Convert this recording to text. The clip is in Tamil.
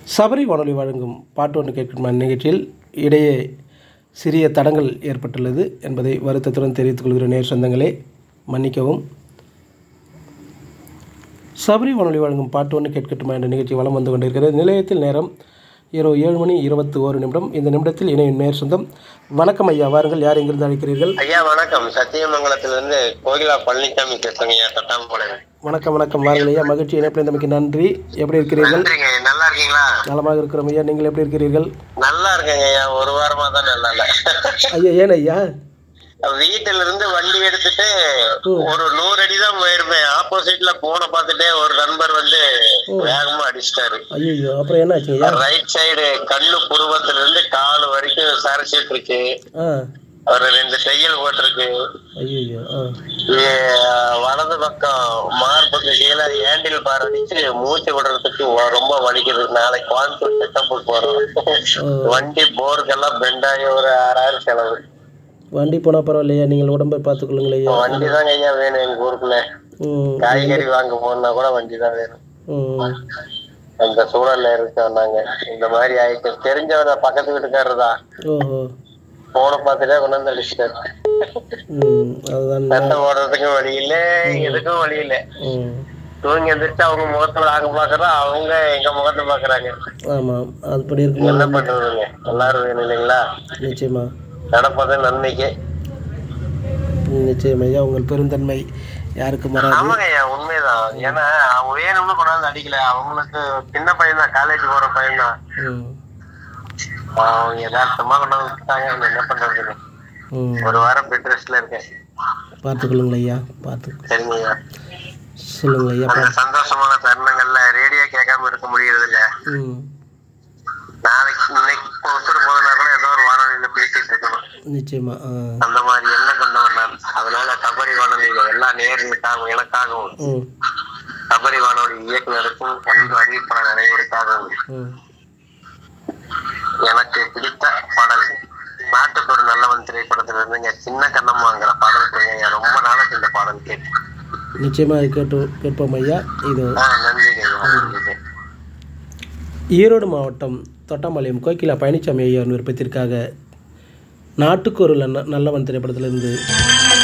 சபரி வானொலி வழங்கும் பாட்டு ஒன்று கேட்கும் நிகழ்ச்சியில் இடையே சிறிய தடங்கள் ஏற்பட்டுள்ளது என்பதை வருத்தத்துடன் தெரிவித்துக் கொள்கிற நேர் சொந்தங்களே மன்னிக்கவும் சபரி வானொலி வழங்கும் பாட்டு ஒன்று கேட்கட்டுமா என்ற நிகழ்ச்சி வலம் வந்து கொண்டிருக்கிறது நிலையத்தில் நேரம் இரவு ஏழு மணி இருபத்தி ஓரு நிமிடம் இந்த நிமிடத்தில் இணையும் நேர் சொந்தம் வணக்கம் ஐயா வாருங்கள் யார் எங்கிருந்து அழைக்கிறீர்கள் ஐயா வணக்கம் சத்தியமங்கலத்திலிருந்து கோகிலா பழனிசாமி பேசுறேங்க ஐயா தட்டாம்பளை வணக்கம் வணக்கம் வாருங்கள் ஐயா மகிழ்ச்சி இணைப்பிழந்தமைக்கு நன்றி எப்படி இருக்கிறீர்கள் நன்றிங்க நல்லா இருக்கீங்களா நலமாக இருக்கிறோம் ஐயா நீங்கள் எப்படி இருக்கிறீர்கள் நல்லா இருக்கேங்க ஐயா ஒரு வாரமா தான் நல்லா இல்ல ஐயா ஏன் ஐயா வீட்டுல இருந்து வண்டி எடுத்துட்டு ஒரு நூறு அடி தான் போயிருப்பேன் ஆப்போசிட்ல போன பார்த்துட்டே ஒரு நண்பர் வந்து வேகமா அடிச்சிட்டாரு ஐயோ அப்புறம் என்ன ஆச்சுங்க ஐயா ரைட் சைடு கண்ணு புருவத்துல இருந்து கால் வரைக்கும் சரிச்சிட்டு இருக்கு ஆ ஒரு ரெண்டு தையல் போட்டிருக்கு ஐயோ ஆ ஏ, வலது பக்கம் மார்புக்கு கீழே ஏண்டில் பார் அடிச்சு மூச்சு விடுறதுக்கு வ- ரொம்ப வலிக்குது நாளைக்கு கோயம்புத்தூர் செட்டப்புக்கு போறோம் வண்டி போருக்கெல்லாம் பெண்டாகி ஒரு ஆறாயிரம் செலவு வண்டி போனால் பரவாயில்லையா நீங்கள் உடம்பை பார்த்துக்கொள்ளுங்கள் ஐயா வண்டி தாங்க ஐயா வேணும் எங்க ஊருக்குள்ள ம் காய்கறி வாங்க போனா கூட வண்டி தான் வேணும் ம் அந்த சூழல்ல இருக்கோம் நாங்க இந்த மாதிரி ஆயிடுச்சு தெரிஞ்சவர பக்கத்து வீட்டுக்காரர் தான் ஓஹோ போன பார்த்துட்டே கொண்டு வந்து அடிச்சிட்டாரு ம் அதுதான் சண்டை ஓடுறதுக்கும் வழி இல்ல எதுக்கும் வழி இல்ல ம் தூங்கி எந்திரிச்சு அவங்க முகத்துல நாங்க பாக்குறோம் அவங்க எங்க முகத்தை பாக்குறாங்க ஆமாம் அதுபடி இருக்குமா என்ன பண்றதுங்க எல்லாரும் வேணும் இல்லைங்களா நிச்சயமா நடப்பது நன்மைக்கு ம், நிச்சயம் ஐயா உங்கள் பெருந்தன்மை யாருக்கும் வராது ஆமாங்க ஐயா உண்மைதான் ஏன்னா அவங்க வேணும்னு கொண்டாந்து அடிக்கல அவங்களுக்கு சின்ன பையன் தான் காலேஜ் போற பையன் தான் ம் அவங்க யதார்த்தமா கொண்டாந்து விட்டாங்க என்ன பண்றதுங்க ம் ஒரு வாரம் பெட் ரெஸ்ட்ல இருக்கேன் பார்த்துக்கொள்ளுங்கள் ஐயா பார்த்து சரிங்க ஐயா சொல்லுங்கள் ஐயா அந்த சந்தோஷமான தருணங்கள்ல ரேடியோ கேட்காம இருக்க முடியறது இல்ல ம் நாளைக்கு இன்னைக்கு ஒருத்தர் போதுனா கூட ஏதோ ஒரு வானொலியில பேசிட்டு இருக்கணும் நிச்சயமா ஆ அந்த மாதிரி என்ன கொண்டவன் நான் அதனால கபடி வானொலியில எல்லா நேர்களுக்காகவும் எனக்காகவும் ம் கபடி வானொலி இயக்குனருக்கும் அன்பு அறிவிப்பாளர் அனைவருக்காகவும் ம் எனக்கு பிடித்த பாடல் நாட்டுக்கு ஒரு நல்லவன் திரைப்படத்துல இருந்துங்க சின்ன கண்ணம்மாங்கிற பாடல் கொடுங்க ரொம்ப நாளைக்கு இந்த பாடல் கேட்டு நிச்சயமாக கேட்டு கேட்போம் ஐயா இது ஆ நன்றிங்க ஐயா, நன்றிங்க ஈரோடு மாவட்டம் தொட்டாம்பாளையம் கோகிலா பழனிசாமி ஐயா விருப்பத்திற்காக நாட்டுக்கு ஒரு நல்ல- நல்லவன் திரைப்படத்திலிருந்து